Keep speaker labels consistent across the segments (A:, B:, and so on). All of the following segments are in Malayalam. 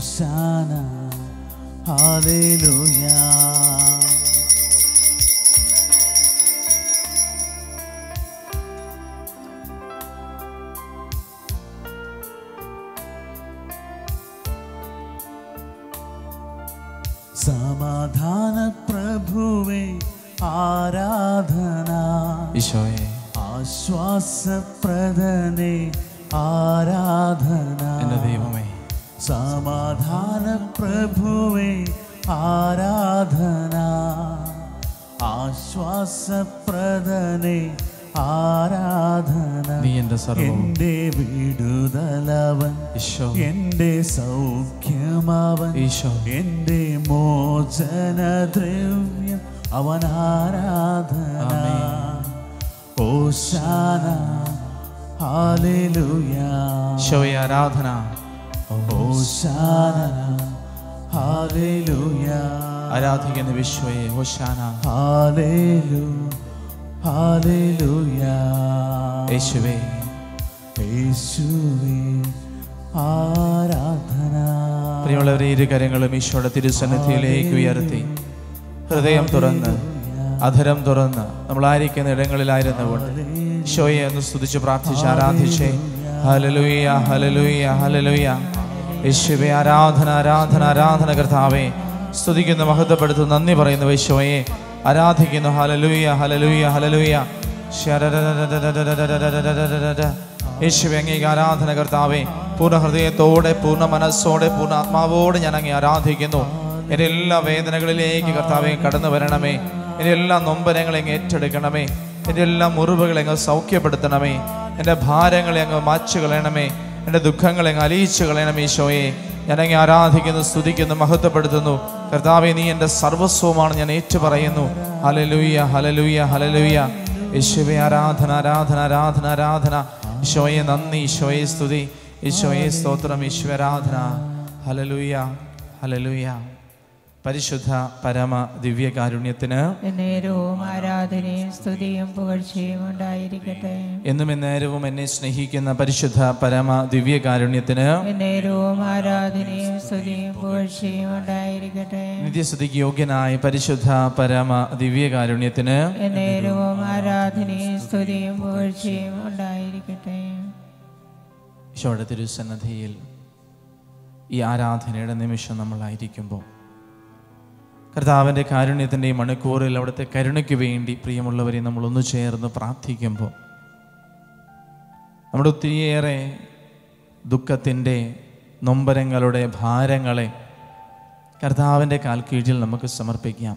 A: ഓശാന ഹാലേലൂയ സമാധാന പ്രഭുവേ ആരാധന
B: ഈശോയെ
A: ആശ്വാസപ്രദനെ ആരാധന
B: എൻ്റെ ദൈവമേ
A: സമാധാന പ്രഭുവേ ആരാധന ആശ്വാസപ്രദനെ ആരാധന
B: നീ എൻ്റെ സർവവും
A: എന്റെ വിടുതലവൻ
B: ഈശോ
A: എന്റെ സൗഖ്യമവൻ
B: ഈശോ
A: എന്റെ മോചനദ്രവ്യം അവൻ ആരാധന ഓശാന ഹാലേലൂയ
B: ഈശോയെ ആരാധന
A: ഓശാന ഹാലേലൂയ
B: ആരാധിക്കുന്ന വിശ്വയെ ഹോശാന
A: ഹാലേലു ഹാലേലൂയ
B: യേശുവേ
A: യേശുവേ ആരാധന
B: പ്രിയമുള്ളവരെ ഇരു കരങ്ങളും ഈശോയുടെ തിരുസന്നിധിയിലേക്ക് ഉയർത്തി ഹൃദയം തുറന്ന് അധരം തുറന്ന് നമ്മളായിരിക്കുന്ന ഇടങ്ങളിലായിരുന്നുകൊണ്ട് ഈശോയെ ഒന്ന് സ്തുതിച്ച് പ്രാർത്ഥിച്ച് ആരാധിച്ചേ ഹലലുയ ഹലലുയ ഹലലുയ യേശുവെ ആരാധന ആരാധന ആരാധന കർത്താവേ സ്തുതിക്കുന്നു മഹത്വപ്പെടുത്തുന്നു നന്ദി പറയുന്നു യേശോയെ ആരാധിക്കുന്നു ഹലലുയ ഹലലുയ ഹലലുയ യേശുവെ അങ്ങേക്ക് ആരാധന കർത്താവേ പൂർണ്ണ ഹൃദയത്തോടെ പൂർണ്ണ മനസ്സോടെ പൂർണ്ണ ആത്മാവോടെ ഞാൻ അങ്ങേ ആരാധിക്കുന്നു എൻ്റെ എല്ലാ വേദനകളിലേക്ക് കർത്താവെ കടന്നു വരണമേ എൻ്റെ എല്ലാ നൊമ്പരങ്ങളെ അങ്ങ് ഏറ്റെടുക്കണമേ എൻ്റെ എല്ലാ മുറിവുകളെ അങ്ങ് സൗഖ്യപ്പെടുത്തണമേ എൻ്റെ ഭാരങ്ങളെ അങ്ങ് മാച്ചു കളയണമേ എൻ്റെ ദുഃഖങ്ങളെ അങ്ങ് അലിയിച്ചു കളയണമേ ഈശോയെ ഞാൻ അങ്ങ് ആരാധിക്കുന്നു സ്തുതിക്കുന്നു മഹത്വപ്പെടുത്തുന്നു കർത്താവെ നീ എൻ്റെ സർവസ്വമാണ് ഞാൻ ഏറ്റുപറയുന്നു ഹലലൂയ ഹലലൂയ ഹലലൂയ യേശുവെ ആരാധന ആരാധന ആരാധന ആരാധന ഈശോയെ നന്ദി ഈശോയെ സ്തുതി ഈശോയെ സ്തോത്രം ഈശ്വരാധന ഹലലൂയ ഹലലൂയ പരിശുദ്ധ പരമ ദിവ്യകാരുണ്യത്തിന്
C: എന്നേരവും ആരാധനയും സ്തുതിയും പുകഴ്ചയും ഉണ്ടായിരിക്കട്ടെ
B: എന്നും എന്നേരവും എന്നെ സ്നേഹിക്കുന്ന പരിശുദ്ധ പരമ ദിവ്യകാരുണ്യത്തിന്
C: എന്നേരവും ആരാധനയും സ്തുതിയും പുകഴ്ചയും ഉണ്ടായിരിക്കട്ടെ
B: നിത്യസ്തുതിക്ക് യോഗ്യനായ പരിശുദ്ധ പരമ ദിവ്യകാരുണ്യത്തിന്
C: എന്നേരവും ആരാധനയും സ്തുതിയും പുകഴ്ചയും ഉണ്ടായിരിക്കട്ടെ
B: ഈശോയുടെ തിരുസന്നധിയിൽ ഈ ആരാധനയുടെ നിമിഷം നമ്മളായിരിക്കുമ്പോൾ കർത്താവിൻ്റെ കാരുണ്യത്തിൻ്റെ ഈ മണിക്കൂറിൽ അവിടുത്തെ കരുണയ്ക്ക് വേണ്ടി പ്രിയമുള്ളവരെ നമ്മൾ ഒന്ന് ചേർന്ന് പ്രാർത്ഥിക്കുമ്പോൾ നമ്മുടെ ഒത്തിരിയേറെ ദുഃഖത്തിൻ്റെ നൊമ്പരങ്ങളുടെ ഭാരങ്ങളെ കർത്താവിൻ്റെ കാൽക്കീഴിൽ നമുക്ക് സമർപ്പിക്കാം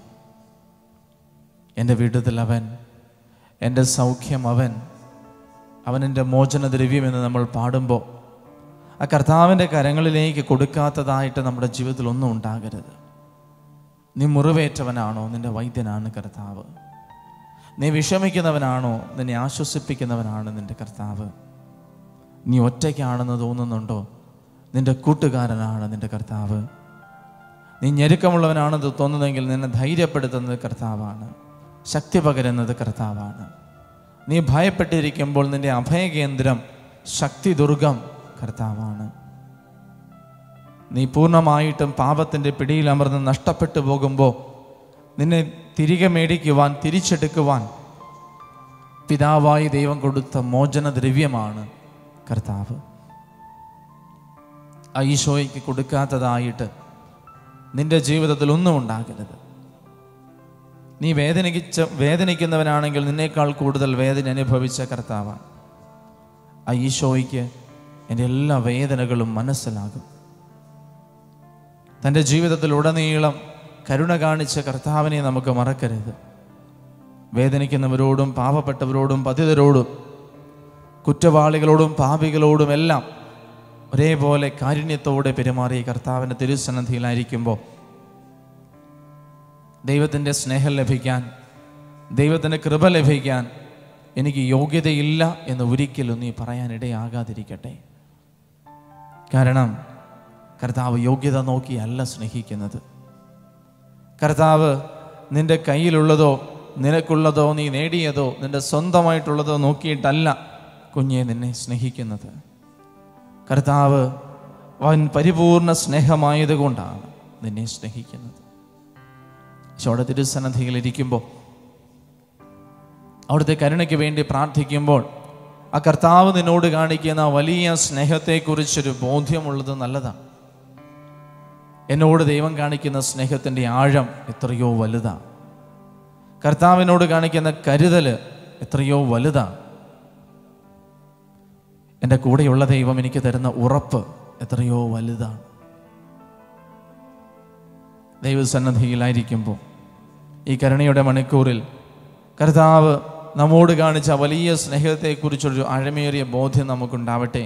B: എൻ്റെ വീട്ടിൽ അവൻ എൻ്റെ സൗഖ്യം അവൻ അവനെൻ്റെ മോചനദ്രവ്യമെന്ന് നമ്മൾ പാടുമ്പോൾ ആ കർത്താവിൻ്റെ കരങ്ങളിലേക്ക് കൊടുക്കാത്തതായിട്ട് നമ്മുടെ ജീവിതത്തിൽ ഒന്നും ഉണ്ടാകരുത് നീ മുറിവേറ്റവനാണോ നിന്റെ വൈദ്യനാണ് കർത്താവ് നീ വിഷമിക്കുന്നവനാണോ നിന്നെ ആശ്വസിപ്പിക്കുന്നവനാണ് നിന്റെ കർത്താവ് നീ ഒറ്റയ്ക്കാണെന്ന് തോന്നുന്നുണ്ടോ നിന്റെ കൂട്ടുകാരനാണ് നിന്റെ കർത്താവ് നീ ഞെരുക്കമുള്ളവനാണെന്ന് തോന്നുന്നെങ്കിൽ നിന്നെ ധൈര്യപ്പെടുത്തുന്നത് കർത്താവാണ് ശക്തി പകരുന്നത് കർത്താവാണ് നീ ഭയപ്പെട്ടിരിക്കുമ്പോൾ നിന്റെ അഭയകേന്ദ്രം ശക്തി ദുർഗം കർത്താവാണ് നീ പൂർണ്ണമായിട്ടും പാപത്തിൻ്റെ പിടിയിൽ അമർന്ന് നഷ്ടപ്പെട്ടു പോകുമ്പോൾ നിന്നെ തിരികെ മേടിക്കുവാൻ തിരിച്ചെടുക്കുവാൻ പിതാവായി ദൈവം കൊടുത്ത മോചന ദ്രവ്യമാണ് കർത്താവ് ആ ഈശോയ്ക്ക് കൊടുക്കാത്തതായിട്ട് നിന്റെ ജീവിതത്തിൽ ഒന്നും ഉണ്ടാകരുത് നീ വേദനിച്ച വേദനിക്കുന്നവനാണെങ്കിൽ നിന്നേക്കാൾ കൂടുതൽ വേദന അനുഭവിച്ച കർത്താവാണ് ആ ഈശോയ്ക്ക് എൻ്റെ എല്ലാ വേദനകളും മനസ്സിലാകും തൻ്റെ ജീവിതത്തിൽ ഉടനീളം കരുണ കാണിച്ച കർത്താവിനെ നമുക്ക് മറക്കരുത് വേദനിക്കുന്നവരോടും പാവപ്പെട്ടവരോടും പതിതരോടും കുറ്റവാളികളോടും പാപികളോടും എല്ലാം ഒരേപോലെ കാരുണ്യത്തോടെ പെരുമാറിയ കർത്താവിൻ്റെ തിരുസന്നിധിയിലായിരിക്കുമ്പോൾ ദൈവത്തിൻ്റെ സ്നേഹം ലഭിക്കാൻ ദൈവത്തിൻ്റെ കൃപ ലഭിക്കാൻ എനിക്ക് യോഗ്യതയില്ല എന്ന് ഒരിക്കലും നീ പറയാനിടയാകാതിരിക്കട്ടെ കാരണം കർത്താവ് യോഗ്യത നോക്കിയല്ല സ്നേഹിക്കുന്നത് കർത്താവ് നിന്റെ കയ്യിലുള്ളതോ നിനക്കുള്ളതോ നീ നേടിയതോ നിന്റെ സ്വന്തമായിട്ടുള്ളതോ നോക്കിയിട്ടല്ല കുഞ്ഞെ നിന്നെ സ്നേഹിക്കുന്നത് കർത്താവ് അവൻ പരിപൂർണ സ്നേഹമായതുകൊണ്ടാണ് നിന്നെ സ്നേഹിക്കുന്നത് ഈശോയുടെ തിരുസന്നധിയിൽ ഇരിക്കുമ്പോൾ അവിടുത്തെ കരുണയ്ക്ക് വേണ്ടി പ്രാർത്ഥിക്കുമ്പോൾ ആ കർത്താവ് നിന്നോട് കാണിക്കുന്ന വലിയ സ്നേഹത്തെക്കുറിച്ചൊരു ബോധ്യമുള്ളത് നല്ലതാണ് എന്നോട് ദൈവം കാണിക്കുന്ന സ്നേഹത്തിൻ്റെ ആഴം എത്രയോ വലുതാണ് കർത്താവിനോട് കാണിക്കുന്ന കരുതൽ എത്രയോ വലുതാണ് എൻ്റെ കൂടെയുള്ള ദൈവം എനിക്ക് തരുന്ന ഉറപ്പ് എത്രയോ വലുതാണ് ദൈവസന്നദ്ധിയിലായിരിക്കുമ്പോൾ ഈ കരുണയുടെ മണിക്കൂറിൽ കർത്താവ് നമ്മോട് കാണിച്ച വലിയ സ്നേഹത്തെക്കുറിച്ചൊരു ആഴമേറിയ ബോധ്യം നമുക്കുണ്ടാവട്ടെ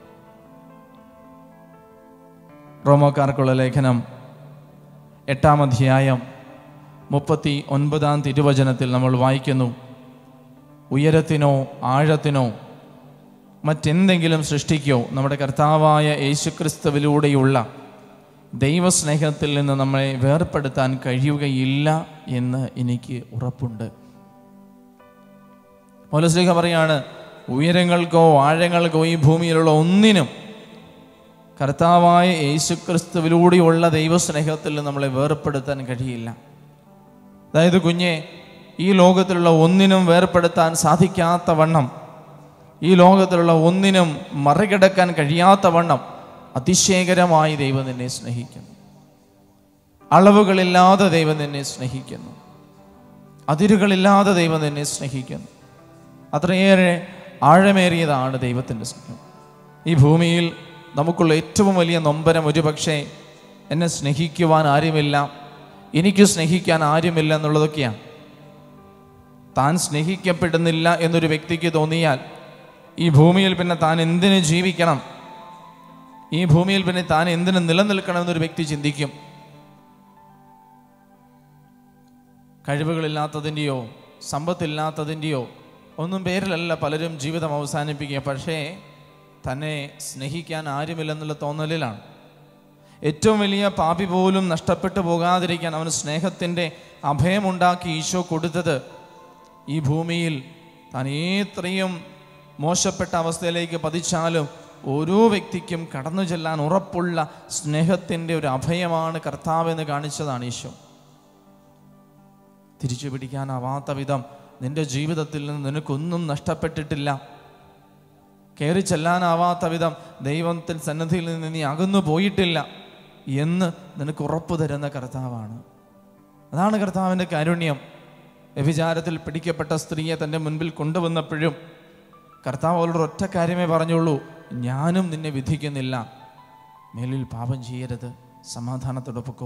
B: റോമോക്കാർക്കുള്ള ലേഖനം എട്ടാം അധ്യായം മുപ്പത്തി ഒൻപതാം തിരുവചനത്തിൽ നമ്മൾ വായിക്കുന്നു ഉയരത്തിനോ ആഴത്തിനോ മറ്റെന്തെങ്കിലും സൃഷ്ടിക്കോ നമ്മുടെ കർത്താവായ യേശുക്രിസ്തുവിലൂടെയുള്ള ദൈവസ്നേഹത്തിൽ നിന്ന് നമ്മളെ വേർപ്പെടുത്താൻ കഴിയുകയില്ല എന്ന് എനിക്ക് ഉറപ്പുണ്ട് പൗലസ്ലിഹ പറയാണ് ഉയരങ്ങൾക്കോ ആഴങ്ങൾക്കോ ഈ ഭൂമിയിലുള്ള ഒന്നിനും കർത്താവായ യേശുക്രിസ്തുവിലൂടെയുള്ള ദൈവസ്നേഹത്തിൽ നിന്ന് നമ്മളെ വേർപ്പെടുത്താൻ കഴിയില്ല അതായത് കുഞ്ഞെ ഈ ലോകത്തിലുള്ള ഒന്നിനും വേർപ്പെടുത്താൻ സാധിക്കാത്ത വണ്ണം ഈ ലോകത്തിലുള്ള ഒന്നിനും മറികടക്കാൻ കഴിയാത്ത വണ്ണം അതിശയകരമായി ദൈവം നിന്നെ സ്നേഹിക്കുന്നു അളവുകളില്ലാതെ ദൈവം നിന്നെ സ്നേഹിക്കുന്നു അതിരുകളില്ലാതെ ദൈവം നിന്നെ സ്നേഹിക്കുന്നു അത്രയേറെ ആഴമേറിയതാണ് ദൈവത്തിൻ്റെ സ്നേഹം ഈ ഭൂമിയിൽ നമുക്കുള്ള ഏറ്റവും വലിയ നൊമ്പരം ഒരുപക്ഷെ എന്നെ സ്നേഹിക്കുവാൻ ആരുമില്ല എനിക്ക് സ്നേഹിക്കാൻ ആരുമില്ല എന്നുള്ളതൊക്കെയാണ് താൻ സ്നേഹിക്കപ്പെടുന്നില്ല എന്നൊരു വ്യക്തിക്ക് തോന്നിയാൽ ഈ ഭൂമിയിൽ പിന്നെ താൻ എന്തിനു ജീവിക്കണം ഈ ഭൂമിയിൽ പിന്നെ താൻ എന്തിനു നിലനിൽക്കണം എന്നൊരു വ്യക്തി ചിന്തിക്കും കഴിവുകളില്ലാത്തതിൻ്റെയോ സമ്പത്തില്ലാത്തതിൻ്റെയോ ഒന്നും പേരിലല്ല പലരും ജീവിതം അവസാനിപ്പിക്കുക പക്ഷേ തന്നെ സ്നേഹിക്കാൻ ആരുമില്ലെന്നുള്ള തോന്നലിലാണ് ഏറ്റവും വലിയ പാപി പോലും നഷ്ടപ്പെട്ടു പോകാതിരിക്കാൻ അവന് സ്നേഹത്തിൻ്റെ അഭയമുണ്ടാക്കി ഈശോ കൊടുത്തത് ഈ ഭൂമിയിൽ താൻ എത്രയും മോശപ്പെട്ട അവസ്ഥയിലേക്ക് പതിച്ചാലും ഓരോ വ്യക്തിക്കും കടന്നു ചെല്ലാൻ ഉറപ്പുള്ള സ്നേഹത്തിൻ്റെ ഒരു അഭയമാണ് കർത്താവെന്ന് കാണിച്ചതാണ് ഈശോ തിരിച്ചു പിടിക്കാനാവാത്ത വിധം നിന്റെ ജീവിതത്തിൽ നിന്ന് നിനക്കൊന്നും നഷ്ടപ്പെട്ടിട്ടില്ല കയറി ചെല്ലാനാവാത്ത വിധം ദൈവത്തിൽ സന്നദ്ധിയിൽ നിന്ന് നീ അകന്നു പോയിട്ടില്ല എന്ന് നിനക്ക് ഉറപ്പു തരുന്ന കർത്താവാണ് അതാണ് കർത്താവിൻ്റെ കാരുണ്യം വ്യഭിചാരത്തിൽ പിടിക്കപ്പെട്ട സ്ത്രീയെ തൻ്റെ മുൻപിൽ കൊണ്ടുവന്നപ്പോഴും കർത്താവ് അവളോട് ഒറ്റ കാര്യമേ പറഞ്ഞുള്ളൂ ഞാനും നിന്നെ വിധിക്കുന്നില്ല മേലിൽ പാപം ചെയ്യരുത് സമാധാനത്തോടെ പൊക്കോ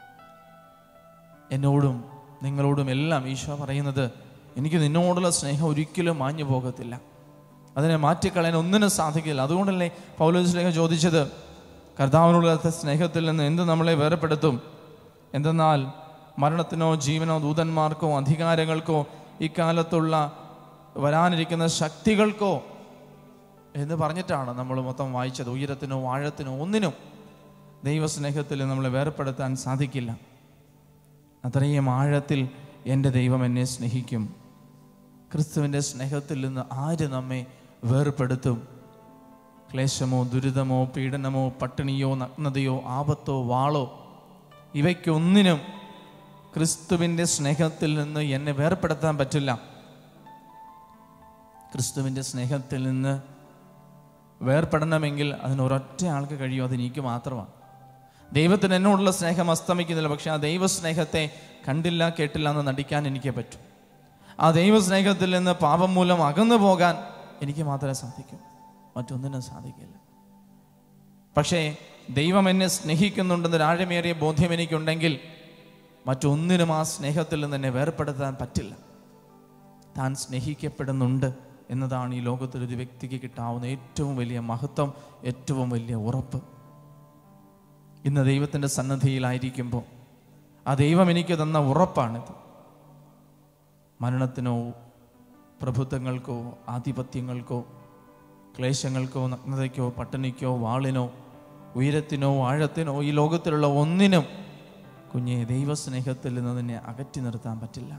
B: എന്നോടും നിങ്ങളോടും എല്ലാം ഈശോ പറയുന്നത് എനിക്ക് നിന്നോടുള്ള സ്നേഹം ഒരിക്കലും മാഞ്ഞു പോകത്തില്ല അതിനെ മാറ്റിക്കളയാൻ ഒന്നിനും സാധിക്കില്ല അതുകൊണ്ടല്ലേ പൗലോസ്ലേഖ ചോദിച്ചത് കർത്താവിനുള്ള സ്നേഹത്തിൽ നിന്ന് എന്ത് നമ്മളെ വേർപ്പെടുത്തും എന്തെന്നാൽ മരണത്തിനോ ജീവനോ ദൂതന്മാർക്കോ അധികാരങ്ങൾക്കോ ഇക്കാലത്തുള്ള വരാനിരിക്കുന്ന ശക്തികൾക്കോ എന്ന് പറഞ്ഞിട്ടാണ് നമ്മൾ മൊത്തം വായിച്ചത് ഉയരത്തിനോ ആഴത്തിനോ ഒന്നിനും ദൈവസ്നേഹത്തിൽ നമ്മളെ വേർപ്പെടുത്താൻ സാധിക്കില്ല അത്രയും ആഴത്തിൽ എൻ്റെ ദൈവം എന്നെ സ്നേഹിക്കും ക്രിസ്തുവിൻ്റെ സ്നേഹത്തിൽ നിന്ന് ആര് നമ്മെ വേർപ്പെടുത്തും ക്ലേശമോ ദുരിതമോ പീഡനമോ പട്ടിണിയോ നഗ്നതയോ ആപത്തോ വാളോ ഇവയ്ക്കൊന്നിനും ക്രിസ്തുവിൻ്റെ സ്നേഹത്തിൽ നിന്ന് എന്നെ വേർപ്പെടുത്താൻ പറ്റില്ല ക്രിസ്തുവിൻ്റെ സ്നേഹത്തിൽ നിന്ന് വേർപ്പെടണമെങ്കിൽ അതിന് ഒരൊറ്റ ആൾക്ക് കഴിയും അത് എനിക്ക് മാത്രമാണ് ദൈവത്തിന് എന്നോടുള്ള സ്നേഹം അസ്തമിക്കുന്നില്ല പക്ഷെ ആ ദൈവസ്നേഹത്തെ കണ്ടില്ല കേട്ടില്ല എന്ന് നടിക്കാൻ എനിക്ക് പറ്റും ആ ദൈവസ്നേഹത്തിൽ നിന്ന് പാപം മൂലം അകന്നു പോകാൻ എനിക്ക് മാത്രമേ സാധിക്കൂ മറ്റൊന്നിനും സാധിക്കില്ല പക്ഷേ ദൈവം എന്നെ സ്നേഹിക്കുന്നുണ്ടെന്നൊരു ആഴമേറിയ ബോധ്യം എനിക്കുണ്ടെങ്കിൽ മറ്റൊന്നിനും ആ സ്നേഹത്തിൽ നിന്ന് എന്നെ വേർപ്പെടുത്താൻ പറ്റില്ല താൻ സ്നേഹിക്കപ്പെടുന്നുണ്ട് എന്നതാണ് ഈ ലോകത്തിൽ ഒരു വ്യക്തിക്ക് കിട്ടാവുന്ന ഏറ്റവും വലിയ മഹത്വം ഏറ്റവും വലിയ ഉറപ്പ് ഇന്ന് ദൈവത്തിൻ്റെ സന്നദ്ധിയിലായിരിക്കുമ്പോൾ ആ ദൈവം എനിക്ക് തന്ന ഉറപ്പാണിത് മരണത്തിനോ പ്രഭുത്വങ്ങൾക്കോ ആധിപത്യങ്ങൾക്കോ ക്ലേശങ്ങൾക്കോ നഗ്നതയ്ക്കോ പട്ടിണിക്കോ വാളിനോ ഉയരത്തിനോ ആഴത്തിനോ ഈ ലോകത്തിലുള്ള ഒന്നിനും കുഞ്ഞെ ദൈവസ്നേഹത്തിൽ നിന്ന് നിന്നെ അകറ്റി നിർത്താൻ പറ്റില്ല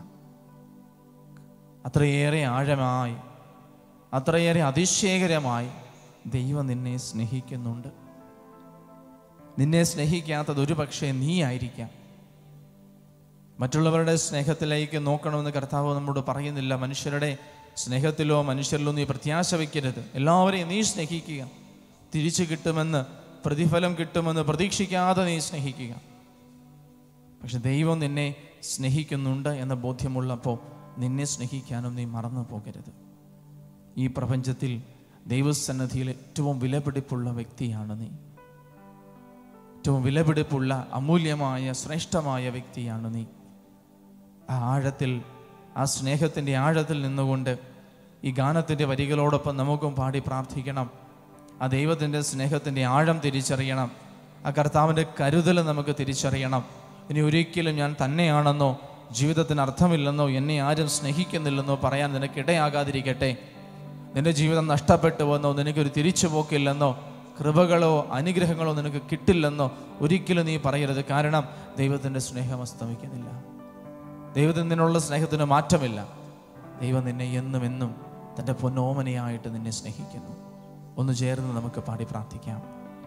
B: അത്രയേറെ ആഴമായി അത്രയേറെ അതിശയകരമായി ദൈവം നിന്നെ സ്നേഹിക്കുന്നുണ്ട് നിന്നെ സ്നേഹിക്കാത്തത് ഒരു പക്ഷേ നീ ആയിരിക്കാം മറ്റുള്ളവരുടെ സ്നേഹത്തിലേക്ക് നോക്കണമെന്ന് കർത്താവ് നമ്മോട് പറയുന്നില്ല മനുഷ്യരുടെ സ്നേഹത്തിലോ മനുഷ്യരിലോ നീ പ്രത്യാശ വയ്ക്കരുത് എല്ലാവരെയും നീ സ്നേഹിക്കുക തിരിച്ചു കിട്ടുമെന്ന് പ്രതിഫലം കിട്ടുമെന്ന് പ്രതീക്ഷിക്കാതെ നീ സ്നേഹിക്കുക പക്ഷെ ദൈവം നിന്നെ സ്നേഹിക്കുന്നുണ്ട് എന്ന ബോധ്യമുള്ളപ്പോൾ നിന്നെ സ്നേഹിക്കാനും നീ മറന്നു പോകരുത് ഈ പ്രപഞ്ചത്തിൽ ദൈവസന്നദ്ധിയിൽ ഏറ്റവും വിലപിടിപ്പുള്ള വ്യക്തിയാണ് നീ ഏറ്റവും വിലപിടിപ്പുള്ള അമൂല്യമായ ശ്രേഷ്ഠമായ വ്യക്തിയാണ് നീ ആ ആഴത്തിൽ ആ സ്നേഹത്തിൻ്റെ ആഴത്തിൽ നിന്നുകൊണ്ട് ഈ ഗാനത്തിൻ്റെ വരികളോടൊപ്പം നമുക്കും പാടി പ്രാർത്ഥിക്കണം ആ ദൈവത്തിൻ്റെ സ്നേഹത്തിൻ്റെ ആഴം തിരിച്ചറിയണം ആ കർത്താവിൻ്റെ കരുതൽ നമുക്ക് തിരിച്ചറിയണം ഇനി ഒരിക്കലും ഞാൻ തന്നെയാണെന്നോ ജീവിതത്തിന് അർത്ഥമില്ലെന്നോ എന്നെ ആരും സ്നേഹിക്കുന്നില്ലെന്നോ പറയാൻ നിനക്കിടയാകാതിരിക്കട്ടെ നിന്റെ ജീവിതം നഷ്ടപ്പെട്ടുവെന്നോ നിനക്കൊരു തിരിച്ചുപോക്കില്ലെന്നോ കൃപകളോ അനുഗ്രഹങ്ങളോ നിനക്ക് കിട്ടില്ലെന്നോ ഒരിക്കലും നീ പറയരുത് കാരണം ദൈവത്തിൻ്റെ സ്നേഹം അസ്തമിക്കുന്നില്ല ദൈവത്തിന് നിന്നുള്ള സ്നേഹത്തിന് മാറ്റമില്ല ദൈവം നിന്നെ എന്നും എന്നും തൻ്റെ പൊന്നോമനയായിട്ട് നിന്നെ സ്നേഹിക്കുന്നു ഒന്ന് ചേർന്ന് നമുക്ക് പാടി പ്രാർത്ഥിക്കാം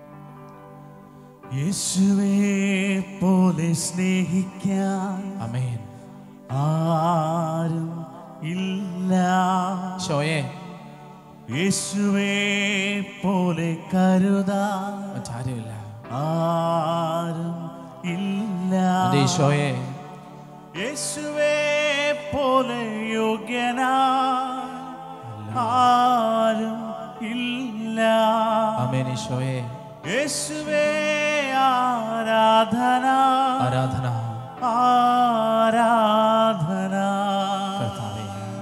A: യേശുവേ പോലെ സ്നേഹിക്കാൻ
B: അമേൻ
A: ആരും ഇല്ല
B: ഷോയെ
A: യേശുവേ പോലെ കരുതാൻ
B: മറ്റാരുമില്ല
A: ആരും ഇല്ല
B: എൻ്റെ ഈശോയെ
A: യേശുവേ പോലെ യോഗ്യനാ ആരും ഇല്ല
B: അമേൻ ഈശോയെ
A: യേശുവേ ആരാധന
B: ആരാധന
A: ആരാധന
B: കർത്താവേ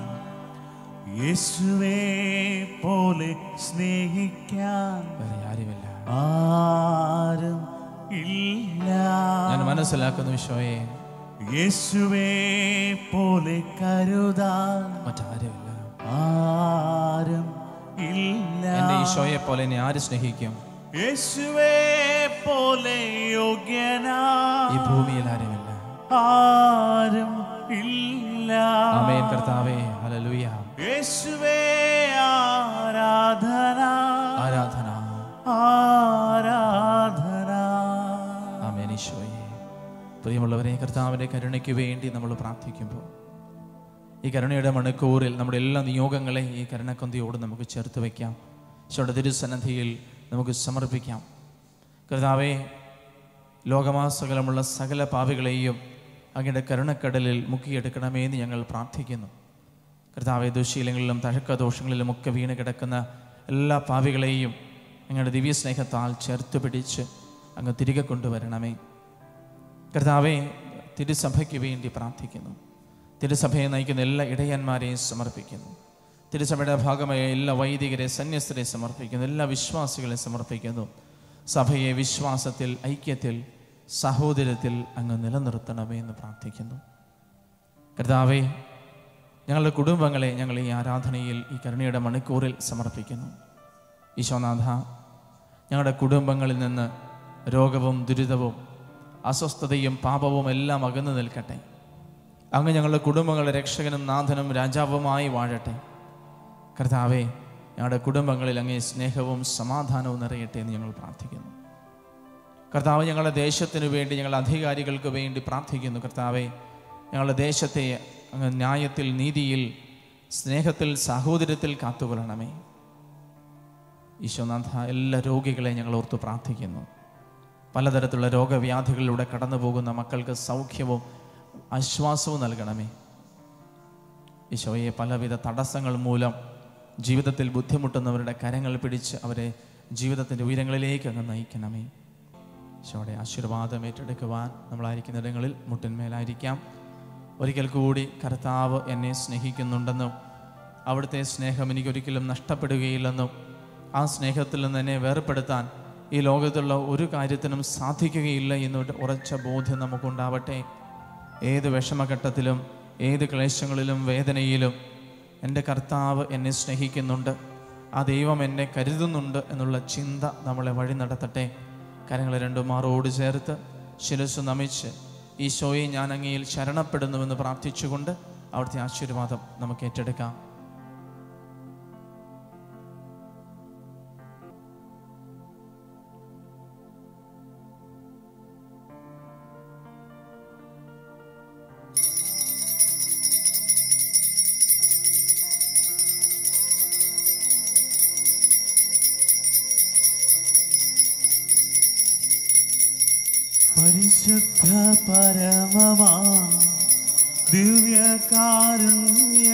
A: യേശുവേ പോലെ സ്നേഹിക്കാൻ
B: വേറെ ആരുമില്ല
A: ആരും ഇല്ല
B: ഞാൻ മനസ്സിലാക്കുന്നു ഈശോയെ
A: യേശുവേ പോലെ കരുതാൻ
B: മറ്റാരുമില്ല
A: ആരും ഇല്ല
B: എൻ്റെ ഈശോയെ പോലെ എന്നെ ആര് സ്നേഹിക്കും
A: യേശുവേ പോലെ യോഗ്യനാ
B: ഈ ഭൂമിയിൽ ആരുമില്ല
A: ആരും ഇല്ല
B: ആമേൻ കർത്താവേ ഹല്ലേലൂയ
A: യേശുവേ ആരാധന
B: ആരാധന
A: ആരാധന
B: ആമേൻ ഈശോയെ പ്രിയമുള്ളവരെ കർത്താവിൻ്റെ കരുണയ്ക്ക് വേണ്ടി നമ്മൾ പ്രാർത്ഥിക്കുമ്പോൾ ഈ കരുണയുടെ മണിക്കൂറിൽ നമ്മുടെ എല്ലാ നിയോഗങ്ങളെ ഈ കരുണക്കൊന്തിയോട് നമുക്ക് ചേർത്ത് വയ്ക്കാം ഈശോയുടെ തിരുസന്നദ്ധിയിൽ നമുക്ക് സമർപ്പിക്കാം കർത്താവെ ലോകമാസകലമുള്ള സകല പാവികളെയും അങ്ങയുടെ കരുണക്കടലിൽ മുക്കിയെടുക്കണമേ എന്ന് ഞങ്ങൾ പ്രാർത്ഥിക്കുന്നു കർത്താവെ ദുശീലങ്ങളിലും തഴക്കദോഷങ്ങളിലും ഒക്കെ വീണ് കിടക്കുന്ന എല്ലാ പാവികളെയും അങ്ങയുടെ ദിവ്യസ്നേഹത്താൽ ചേർത്ത് പിടിച്ച് അങ്ങ് തിരികെ കൊണ്ടുവരണമേ കർത്താവെ തിരുസഭയ്ക്ക് വേണ്ടി പ്രാർത്ഥിക്കുന്നു തിരുസഭയെ നയിക്കുന്ന എല്ലാ ഇടയന്മാരെയും സമർപ്പിക്കുന്നു തിരുസഭയുടെ ഭാഗമായ എല്ലാ വൈദികരെ സന്യസ്തരെ സമർപ്പിക്കുന്നു എല്ലാ വിശ്വാസികളെ സമർപ്പിക്കുന്നു സഭയെ വിശ്വാസത്തിൽ ഐക്യത്തിൽ സഹോദര്യത്തിൽ അങ്ങ് നിലനിർത്തണമേ എന്ന് പ്രാർത്ഥിക്കുന്നു കർത്താവെ ഞങ്ങളുടെ കുടുംബങ്ങളെ ഞങ്ങൾ ഈ ആരാധനയിൽ ഈ കരുണയുടെ മണിക്കൂറിൽ സമർപ്പിക്കുന്നു ഈശോനാഥ ഞങ്ങളുടെ കുടുംബങ്ങളിൽ നിന്ന് രോഗവും ദുരിതവും അസ്വസ്ഥതയും പാപവും എല്ലാം അകന്നു നിൽക്കട്ടെ അങ്ങ് ഞങ്ങളുടെ കുടുംബങ്ങളുടെ രക്ഷകനും നാഥനും രാജാവുമായി വാഴട്ടെ കർത്താവെ ഞങ്ങളുടെ കുടുംബങ്ങളിൽ അങ്ങേ സ്നേഹവും സമാധാനവും നിറയട്ടെ എന്ന് ഞങ്ങൾ പ്രാർത്ഥിക്കുന്നു കർത്താവ് ഞങ്ങളുടെ ദേശത്തിനു വേണ്ടി ഞങ്ങളുടെ അധികാരികൾക്ക് വേണ്ടി പ്രാർത്ഥിക്കുന്നു കർത്താവെ ഞങ്ങളുടെ ദേശത്തെ അങ്ങ് ന്യായത്തിൽ നീതിയിൽ സ്നേഹത്തിൽ സാഹോദര്യത്തിൽ കാത്തുകൊള്ളണമേ ഈശോനാഥ എല്ലാ രോഗികളെ ഞങ്ങൾ ഓർത്ത് പ്രാർത്ഥിക്കുന്നു പലതരത്തിലുള്ള രോഗവ്യാധികളിലൂടെ കടന്നു പോകുന്ന മക്കൾക്ക് സൗഖ്യവും ആശ്വാസവും നൽകണമേ ഈശോയെ പലവിധ തടസ്സങ്ങൾ മൂലം ജീവിതത്തിൽ ബുദ്ധിമുട്ടുന്നവരുടെ കരങ്ങൾ പിടിച്ച് അവരെ ജീവിതത്തിൻ്റെ ഉയരങ്ങളിലേക്ക് അങ്ങ് നയിക്കണമേ ഈശോയുടെ ആശീർവാദം ഏറ്റെടുക്കുവാൻ നമ്മളായിരിക്കുന്ന ഇടങ്ങളിൽ മുട്ടിന്മേലായിരിക്കാം ഒരിക്കൽ കൂടി കർത്താവ് എന്നെ സ്നേഹിക്കുന്നുണ്ടെന്നും അവിടുത്തെ സ്നേഹം എനിക്കൊരിക്കലും നഷ്ടപ്പെടുകയില്ലെന്നും ആ സ്നേഹത്തിൽ നിന്ന് എന്നെ വേർപ്പെടുത്താൻ ഈ ലോകത്തുള്ള ഒരു കാര്യത്തിനും സാധിക്കുകയില്ല എന്നൊരു ഉറച്ച ബോധ്യം നമുക്കുണ്ടാവട്ടെ ഏത് വിഷമഘട്ടത്തിലും ഏത് ക്ലേശങ്ങളിലും വേദനയിലും എൻ്റെ കർത്താവ് എന്നെ സ്നേഹിക്കുന്നുണ്ട് ആ ദൈവം എന്നെ കരുതുന്നുണ്ട് എന്നുള്ള ചിന്ത നമ്മളെ വഴി നടത്തട്ടെ കരങ്ങൾ രണ്ടും മാറോട് ചേർത്ത് ശിരസ് നമിച്ച് ഈശോയെ ഞാൻ അങ്ങയിൽ ശരണപ്പെടുന്നുവെന്ന് പ്രാർത്ഥിച്ചുകൊണ്ട് അവിടുത്തെ ആശീർവാദം നമുക്ക് ഏറ്റെടുക്കാം
A: പരിശുദ്ധ പരമമാ ദിവ്യകാരുണ്യമേ